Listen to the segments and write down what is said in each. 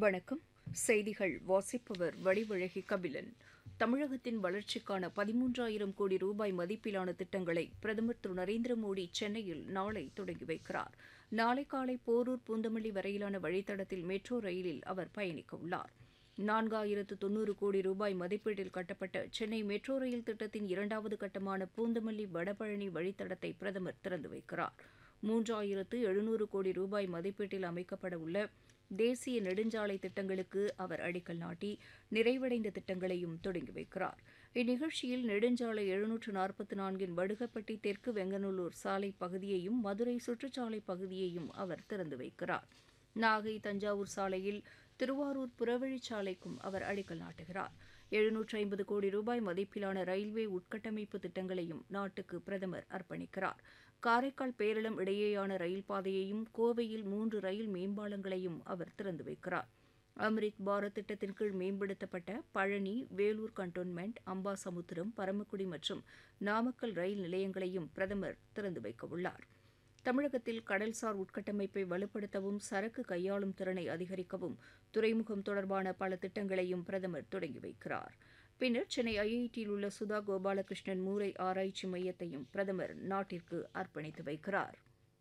வணக்கம் செய்திகள் வாசிப்பவர் வடிவழகி கபிலன் தமிழகத்தின் வளர்ச்சிக்கான பதிமூன்றாயிரம் கோடி ரூபாய் மதிப்பிலான திட்டங்களை பிரதமர் திரு நரேந்திர மோடி சென்னையில் நாளை தொடங்கி வைக்கிறார் நாளை காலை போரூர் பூந்தமல்லி வரையிலான வழித்தடத்தில் மெட்ரோ ரயிலில் அவர் பயணிக்க உள்ளார் நான்காயிரத்து தொன்னூறு கோடி ரூபாய் மதிப்பீட்டில் கட்டப்பட்ட சென்னை மெட்ரோ ரயில் திட்டத்தின் இரண்டாவது கட்டமான பூந்தமல்லி வடபழனி வழித்தடத்தை பிரதமர் திறந்து வைக்கிறார் மூன்றாயிரத்து எழுநூறு கோடி ரூபாய் மதிப்பீட்டில் அமைக்கப்பட உள்ள தேசிய நெடுஞ்சாலை திட்டங்களுக்கு அவர் அடிக்கல் நாட்டி நிறைவடைந்த திட்டங்களையும் தொடங்கி வைக்கிறார் இந்நிகழ்ச்சியில் நெடுஞ்சாலை எழுநூற்று நாற்பத்தி நான்கின் வடுகப்பட்டி தெற்கு வெங்கநல்லூர் சாலை பகுதியையும் மதுரை சுற்றுச்சாலை பகுதியையும் அவர் திறந்து வைக்கிறார் நாகை தஞ்சாவூர் சாலையில் திருவாரூர் புறவழிச்சாலைக்கும் அவர் அடிக்கல் நாட்டுகிறார் எழுநூற்று ஐம்பது கோடி ரூபாய் மதிப்பிலான ரயில்வே உட்கட்டமைப்பு திட்டங்களையும் நாட்டுக்கு பிரதமர் அர்ப்பணிக்கிறார் காரைக்கால் பேரளம் இடையேயான ரயில் பாதையையும் கோவையில் மூன்று ரயில் மேம்பாலங்களையும் அவர் திறந்து வைக்கிறார் அம்ரித் பாரத் திட்டத்தின் கீழ் மேம்படுத்தப்பட்ட பழனி வேலூர் கண்டோன்மெண்ட் அம்பாசமுத்திரம் பரமக்குடி மற்றும் நாமக்கல் ரயில் நிலையங்களையும் பிரதமர் திறந்து வைக்கவுள்ளார் தமிழகத்தில் கடல்சார் உட்கட்டமைப்பை வலுப்படுத்தவும் சரக்கு கையாளும் திறனை அதிகரிக்கவும் துறைமுகம் தொடர்பான பல திட்டங்களையும் பிரதமர் தொடங்கி வைக்கிறார் பின்னர் சென்னை ஐஐடியில் உள்ள சுதா கோபாலகிருஷ்ணன் மூளை ஆராய்ச்சி மையத்தையும் பிரதமர் நாட்டிற்கு அர்ப்பணித்து வைக்கிறார்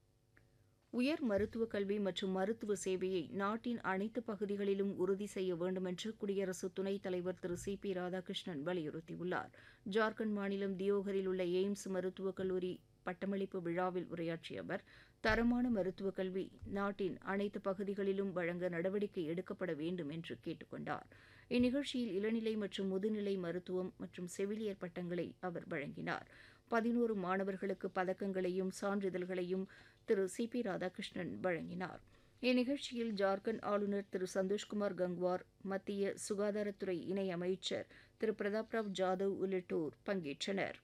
உயர் மருத்துவக் கல்வி மற்றும் மருத்துவ சேவையை நாட்டின் அனைத்து பகுதிகளிலும் உறுதி செய்ய வேண்டுமென்று குடியரசு துணைத் தலைவர் திரு சி பி ராதாகிருஷ்ணன் வலியுறுத்தியுள்ளார் ஜார்க்கண்ட் மாநிலம் தியோகரில் உள்ள எய்ம்ஸ் மருத்துவக் கல்லூரி பட்டமளிப்பு விழாவில் உரையாற்றிய அவர் தரமான மருத்துவக் கல்வி நாட்டின் அனைத்து பகுதிகளிலும் வழங்க நடவடிக்கை எடுக்கப்பட வேண்டும் என்று கேட்டுக் கொண்டார் இந்நிகழ்ச்சியில் இளநிலை மற்றும் முதுநிலை மருத்துவம் மற்றும் செவிலியர் பட்டங்களை அவர் வழங்கினார் பதினோரு மாணவர்களுக்கு பதக்கங்களையும் சான்றிதழ்களையும் திரு சி பி ராதாகிருஷ்ணன் வழங்கினார் இந்நிகழ்ச்சியில் ஜார்க்கண்ட் ஆளுநர் திரு சந்தோஷ்குமார் கங்வார் மத்திய சுகாதாரத்துறை இணை அமைச்சர் திரு பிரதாப்ராவ் ஜாதவ் உள்ளிட்டோர் பங்கேற்றனர்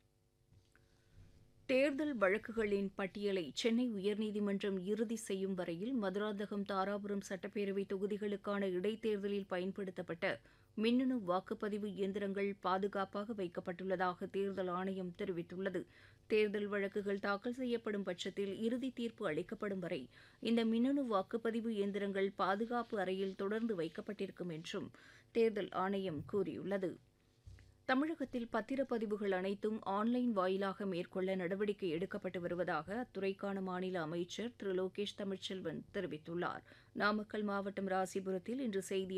தேர்தல் வழக்குகளின் பட்டியலை சென்னை உயர்நீதிமன்றம் இறுதி செய்யும் வரையில் மதுராந்தகம் தாராபுரம் சட்டப்பேரவை தொகுதிகளுக்கான இடைத்தேர்தலில் பயன்படுத்தப்பட்ட மின்னணு வாக்குப்பதிவு இயந்திரங்கள் பாதுகாப்பாக வைக்கப்பட்டுள்ளதாக தேர்தல் ஆணையம் தெரிவித்துள்ளது தேர்தல் வழக்குகள் தாக்கல் செய்யப்படும் பட்சத்தில் இறுதி தீர்ப்பு அளிக்கப்படும் வரை இந்த மின்னணு வாக்குப்பதிவு இயந்திரங்கள் பாதுகாப்பு அறையில் தொடர்ந்து வைக்கப்பட்டிருக்கும் என்றும் தேர்தல் ஆணையம் கூறியுள்ளது தமிழகத்தில் பத்திரப்பதிவுகள் அனைத்தும் ஆன்லைன் வாயிலாக மேற்கொள்ள நடவடிக்கை எடுக்கப்பட்டு வருவதாக அத்துறைக்கான மாநில அமைச்சர் திரு லோகேஷ் தமிழ்ச்செல்வன் தெரிவித்துள்ளார் நாமக்கல் மாவட்டம் ராசிபுரத்தில் இன்று செய்தி